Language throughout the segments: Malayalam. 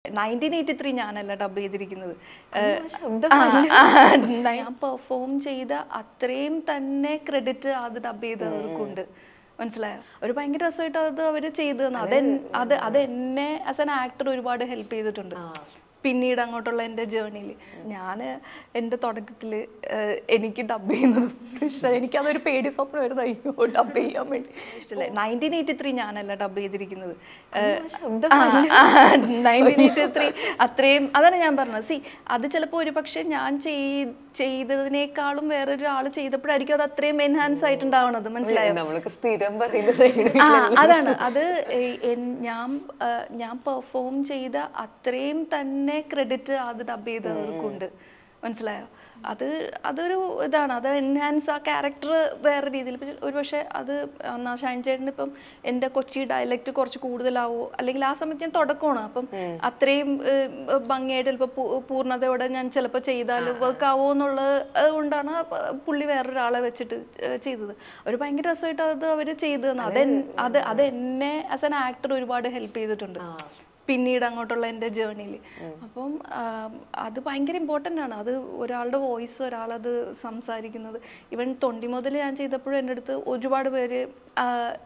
നയൻറ്റീൻ എയ്റ്റി ത്രീ ഞാനല്ല ഡബ് ചെയ്തിരിക്കുന്നത് ശബ്ദം ആ, ആ, ഞാൻ പെർഫോം ചെയ്ത അത്രയും തന്നെ ക്രെഡിറ്റ് അത് ഡബ് ചെയ്തവർക്കുണ്ട് മനസ്സിലായോ ഒരു ഭയങ്കര രസമായിട്ട് അത് അവര് ചെയ്തു തന്നു അത് എൻ- അത് അത് എന്നെ ആസ് എൻ ആക്ടർ ഒരുപാട് ഹെൽപ്പ് ചെയ്തിട്ടുണ്ട് പിന്നീട് അങ്ങോട്ടുള്ള എൻ്റെ ജേർണിയിൽ ഞാൻ എൻ്റെ തുടക്കത്തിൽ എനിക്ക് ഡബ് ചെയ്യുന്നത് ഇഷ്ടം എനിക്കതൊരു പേടി സ്വപ്നമായിരുന്നു അയ്യോ ഡബ് ചെയ്യാൻ വേണ്ടി ഇഷ്ടമല്ല നയൻറ്റീൻ എയ്റ്റി ത്രീ ഞാനല്ല ഡബ് ചെയ്തിരിക്കുന്നത് ശബ്ദം നയൻറ്റീൻ എയ്റ്റി ത്രീ അത്രയും അതാണ് ഞാൻ പറഞ്ഞത് സി അത് ചിലപ്പോൾ ഒരു പക്ഷേ ഞാൻ ചെയ്- ചെയ്തതിനേക്കാളും വേറൊരു ആൾ ചെയ്തപ്പോഴായിരിക്കും അത് അത്രയും എൻഹാൻസ് ആയിട്ടുണ്ടാവണത് മനസ്സിലായോ നമ്മൾക്ക് സ്ഥിരം പറയുന്നത് ആ അതാണ് അത് ഏ- എൻ- ഞാൻ ആ, ഞാൻ പെർഫോം ചെയ്ത അത്രയും തന്നെ ക്രെഡിറ്റ് അത് ഡബ് ചെയ്തവർക്കുണ്ട് മനസ്സിലായോ അത് അതൊരു ഇതാണ് അത് എൻഹാൻസ് ആ ക്യാരക്ടർ വേറെ രീതിയിൽ ഇപ്പം ഒരു പക്ഷേ അത് എന്നാ ഷൈൻ ചേട്ടന് ഇപ്പം എൻ്റെ കൊച്ചി ഡയലക്റ്റ് കുറച്ച് കൂടുതലാവോ അല്ലെങ്കിൽ ആ സമയത്ത് ഞാൻ തുടക്കമാണ് അപ്പം അത്രയും ഏഹ്, ഭംഗിയായിട്ട് ചിലപ്പോൾ പൂർണ്ണതയോടെ ഞാൻ ചിലപ്പോൾ ചെയ്താൽ വർക്ക് ആവോ എന്നുള്ളത് കൊണ്ടാണ് പ- പുള്ളി വേറൊരാളെ വെച്ചിട്ട് ഏഹ്, ചെയ്തത് ഒരു ഭയങ്കര രസമായിട്ട് അത് അവർ ചെയ്തു തന്നു അത് എൻ- അത് അത് എന്നെ ആസ് എൻ ആക്ടർ ഒരുപാട് ഹെൽപ്പ് ചെയ്തിട്ടുണ്ട് പിന്നീട് അങ്ങോട്ടുള്ള എൻ്റെ ജേർണിയിൽ അപ്പം ആം, അത് ഭയങ്കര ഇമ്പോർട്ടൻ്റ് ആണ് അത് ഒരാളുടെ വോയിസ് ഒരാളത് സംസാരിക്കുന്നത് ഇവൻ തൊണ്ടി മുതൽ ഞാൻ ചെയ്തപ്പോഴും എൻ്റെ അടുത്ത് ഒരുപാട് പേര് ആ,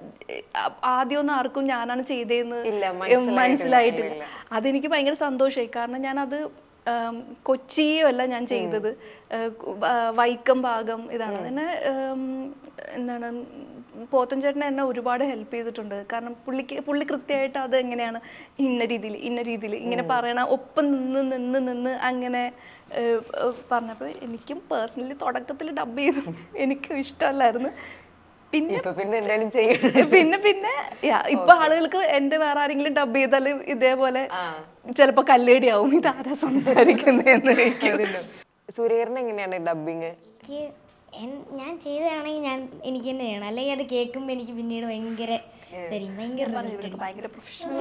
ആ- ആദ്യമൊന്നും ആർക്കും ഞാനാണ് ചെയ്തതെന്ന് ഇല്ല, മനസ്സിലായിട്ടില്ല. മനസ്സിലായിട്ടില്ല അതെനിക്ക് ഭയങ്കര സന്തോഷമായി കാരണം ഞാനത് ആം, കൊച്ചിയും അല്ല ഞാൻ ചെയ്തത് ആ, കു- ആ, വൈക്കം ഭാഗം ഇതാണ് അതിനെ ആം, എന്താണ് പോത്തൻ ചേട്ടൻ എന്നെ ഒരുപാട് ഹെൽപ്പ് ചെയ്തിട്ടുണ്ട് കാരണം പുള്ളിക്ക് പുള്ളി കൃത്യമായിട്ട് അത് എങ്ങനെയാണ് ഇന്ന രീതിയിൽ ഇന്ന രീതിയിൽ ഇങ്ങനെ പറയണ ഒപ്പം നിന്ന് നിന്ന് നിന്ന് അങ്ങനെ ഏഹ്, ഏഹ് പറഞ്ഞപ്പോൾ എനിക്കും പേഴ്സണലി തുടക്കത്തിൽ ഡബ് ചെയ്ത് എനിക്കും ഇഷ്ടമല്ലായിരുന്നു പിന്നെ ഇപ്പൊ പിന്നെ എന്തായാലും ചെയ്യണം പിന്നെ പിന്നെ യാ, ഇപ്പൊ ആളുകൾക്ക് എന്റെ വേറെ ആരെങ്കിലും ഡബ് ചെയ്താൽ ഇതേപോലെ ആ. ചിലപ്പോ കല്ലേടിയാവും ഇതാരാ സംസാരിക്കുന്നതെന്ന് ചോദിക്കും. സൂര്യകരൻ എങ്ങനെയാണ് ഡബിങ് എനിക്ക് എൻ- ഞാൻ ചെയ്തതാണെങ്കിൽ ഞാൻ എനിക്ക് തന്നെ ചെയ്യണം അല്ലെങ്കിൽ അത് കേൾക്കുമ്പോൾ എനിക്ക് പിന്നീട് ഭയങ്കര ഇതായിരിക്കും, ഭയങ്കര regret ഇവരൊക്കെ ഭയങ്കര പ്രൊഫഷണൽ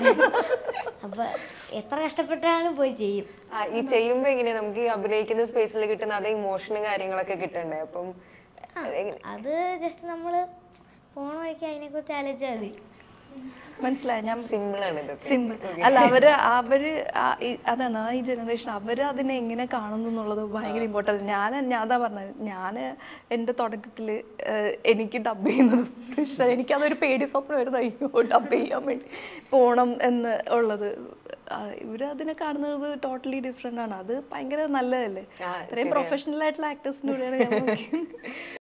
അപ്പൊ എത്ര കഷ്ടപ്പെട്ടാലും പോയി ചെയ്യും ആ ഈ ചെയ്യുമ്പോ എങ്ങനെയാ നമുക്ക് ഈ അഭിനയിക്കുന്ന സ്പേസിൽ കിട്ടുന്ന അതേ ഇമോഷനും കാര്യങ്ങളൊക്കെ കിട്ടണ്ടേ അപ്പം എങ്ങനെ- അത് ജസ്റ്റ് നമ്മള് പോണ വഴിക്ക് അതിനെക്കുറിച്ച് ആലോചിച്ചാൽ മതി മനസ്സിലായി ഞാൻ സിമ്പിൾ ആണ് ഇതൊക്കെ സിമ്പിൾ അല്ല അവര് അവര് ആ- ഈ- അതാണ് ആ ഈ ജനറേഷൻ അവര് അതിനെ എങ്ങനെ കാണുന്നു എന്നുള്ളത് ഭയങ്കര ഇമ്പോർട്ടൻ്റ് ഞാൻ ഞാൻ അതാ പറഞ്ഞത് ഞാൻ എൻ്റെ തുടക്കത്തിൽ എനിക്ക് ഡബ് ചെയ്യുന്നത് ഇഷ്ടം എനിക്കതൊരു പേടി സ്വപ്നമായിരുന്നു അയ്യോ ഡബ് ചെയ്യാൻ വേണ്ടി പോണം എന്ന് ഉള്ളത് ആ, ഇവര് അതിനെ കാണുന്നത് ടോട്ടലി ഡിഫറെൻ്റ് ആണ് അത് ഭയങ്കര നല്ലതല്ലേ ആ, ഇത്രയും പ്രൊഫഷണൽ ആയിട്ടുള്ള ആക്ടേഴ്സിനൂടെയാണ് ഞാൻ നോക്കിയത്